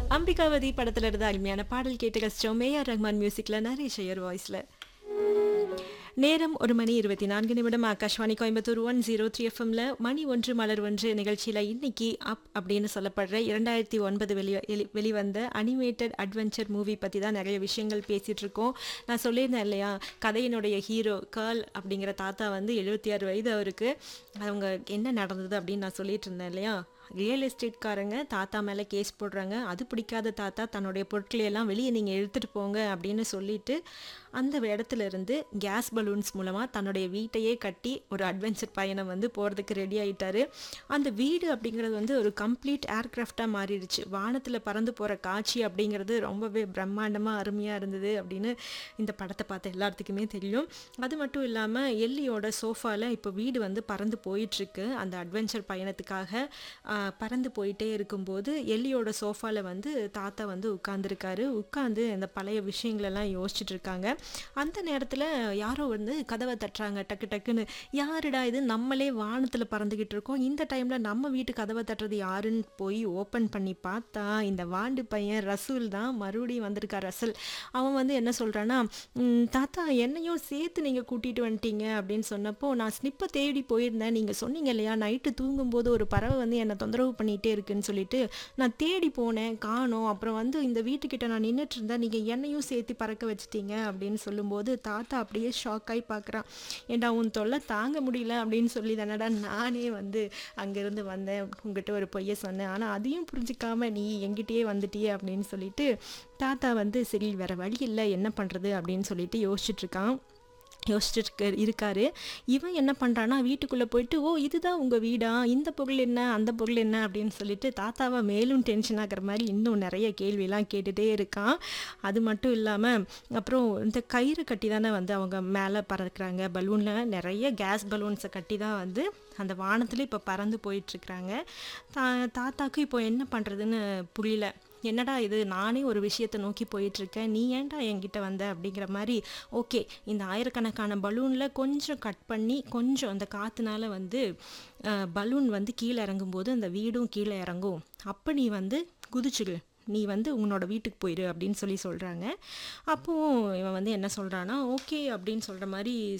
அம்பிகாவதி படத்துல இருந்து அருமையான பாடல் கேட்டு கஷ்டம் மேஆர் ரஹ்மான் மியூசிக்ல நரேஷ் ஐயர் வாய்ஸ்ல நேரம் ஒரு மணி இருபத்தி நான்கு நிமிடம் Akashvani Coimbatore one zero three எஃப்எம்ல மணி ஒன்று மலர் ஒன்று நிகழ்ச்சியில் இன்னைக்கு அப் அப்படின்னு சொல்லப்படுற இரண்டாயிரத்தி ஒன்பது வெளி வெளி- வெளிவந்த அனிமேட்டட் அட்வென்ச்சர் மூவி பற்றி தான் நிறைய விஷயங்கள் பேசிகிட்டு இருக்கோம் நான் சொல்லியிருந்தேன் இல்லையா கதையினுடைய ஹீரோ கேர்ள் அப்படிங்கிற தாத்தா வந்து எழுபத்தி ஆறு வயது அவருக்கு அவங்க என்ன நடந்தது அப்படின்னு நான் சொல்லிட்டு இருந்தேன் இல்லையா ரியல் எஸ்டேட்காரங்க தாத்தா மேலே கேஸ் போடுறாங்க அது பிடிக்காத தாத்தா தன்னுடைய பொருட்களை எல்லாம் வெளியே நீங்கள் எடுத்துகிட்டு போங்க அப்படின்னு சொல்லிட்டு அந்த இடத்துல இருந்து கேஸ் பலூன்ஸ் மூலமாக தன்னுடைய வீட்டையே கட்டி ஒரு அட்வென்ச்சர் பயணம் வந்து போகிறதுக்கு ரெடி ஆயிட்டாரு அந்த வீடு அப்படிங்கிறது வந்து ஒரு கம்ப்ளீட் ஏர்கிராஃப்டாக மாறிடுச்சு வானத்தில் பறந்து போகிற காட்சி அப்படிங்கிறது ரொம்பவே பிரம்மாண்டமாக அருமையாக இருந்தது அப்படின்னு இந்த படத்தை பார்த்த எல்லாத்துக்குமே தெரியும் அது மட்டும் இல்லாமல் எல்லியோட சோஃபாவில் இப்போ வீடு வந்து பறந்து போயிட்டுருக்கு அந்த அட்வென்ச்சர் பயணத்துக்காக ஆஹ், பறந்து போயிட்டே இருக்கும்போது எல்லியோட சோஃபாவில் வந்து தாத்தா வந்து உட்காந்துருக்காரு உட்காந்து இந்த பழைய விஷயங்களெல்லாம் யோசிச்சுட்டு இருக்காங்க அந்த நேரத்தில் யாரோ வந்து கதவை தட்டுறாங்க டக்கு டக்குன்னு யாருடா இது நம்மளே வானத்தில் பறந்துக்கிட்டு இருக்கோம் இந்த டைமில் நம்ம வீட்டு கதவை தட்டுறது யாருன்னு போய் ஓப்பன் பண்ணி பார்த்தா இந்த வாண்டு பையன் ரசூல் தான் மறுபடியும் வந்திருக்கா ரசல் அவன் வந்து என்ன சொல்கிறான்னா தாத்தா என்னையும் சேர்த்து நீங்கள் கூட்டிகிட்டு வந்துட்டீங்க அப்படின்னு சொன்னப்போ நான் ஸ்னிப்பை தேடி போயிருந்தேன் நீங்கள் சொன்னீங்க இல்லையா நைட்டு தூங்கும்போது ஒரு பறவை வந்து என்னை தொந்தரவு பண்ணிகிட்டே இருக்குன்னு சொல்லிட்டு நான் தேடி போனேன் காணோம் அப்புறம் வந்து இந்த வீட்டுக்கிட்ட நான் நின்றுட்டு இருந்தேன் நீங்கள் என்னையும் சேர்த்து பறக்க வச்சிட்டீங்க அப்படின்னு சொல்லும்போது தாத்தா அப்படியே ஷாக் ஆகி பார்க்குறான் ஏண்டா உன் தொல்லை தாங்க முடியல அப்படின்னு சொல்லி தானடா நானே வந்து அங்கேருந்து வந்தேன் உங்ககிட்ட ஒரு பொய்யை சொன்னேன் ஆனால் அதையும் புரிஞ்சுக்காம நீ எங்கிட்டயே வந்துட்டியே அப்படின்னு சொல்லிட்டு தாத்தா வந்து சரி வேற வழி இல்லை என்ன பண்ணுறது அப்படின்னு சொல்லிட்டு யோசிச்சுட்டு இருக்கான் யோசிச்சுட்டு இருக்க- இருக்காரு இவன் என்ன பண்ணுறான்னா வீட்டுக்குள்ளே போயிட்டு ஓ இதுதான் உங்கள் வீடா இந்த பொருள் என்ன அந்த பொருள் என்ன அப்படின்னு சொல்லிட்டு தாத்தாவை மேலும் டென்ஷன் ஆகிற மாதிரி இன்னும் நிறைய கேள்வியெல்லாம் கேட்டுகிட்டே இருக்கான் அது மட்டும் இல்லாமல் அப்புறம் இந்த கயிறு கட்டி தானே வந்து அவங்க மேலே பறக்கிறாங்க பலூனில் நிறைய கேஸ் பலூன்ஸை கட்டி தான் வந்து அந்த வானத்தில் இப்போ பறந்து போயிட்டுருக்குறாங்க தா தாத்தாக்கு இப்போ என்ன பண்ணுறதுன்னு புரியல என்னடா இது நானே ஒரு விஷயத்தை நோக்கி போயிட்டுருக்கேன் நீ ஏன்டா என்கிட்ட வந்த அப்படிங்கிற மாதிரி ஓகே இந்த ஆயிரக்கணக்கான பலூனில் கொஞ்சம் கட் பண்ணி கொஞ்சம் அந்த காற்றுனால வந்து பலூன் வந்து கீழே இறங்கும்போது அந்த வீடும் கீழே இறங்கும் அப்போ நீ வந்து குதிச்சிடு நீ வந்து உன்னோட வீட்டுக்கு போயிடு அப்படின்னு சொல்லி சொல்கிறாங்க அப்போது இவன் வந்து என்ன சொல்கிறான்னா ஓகே அப்படின்னு சொல்கிற மாதிரி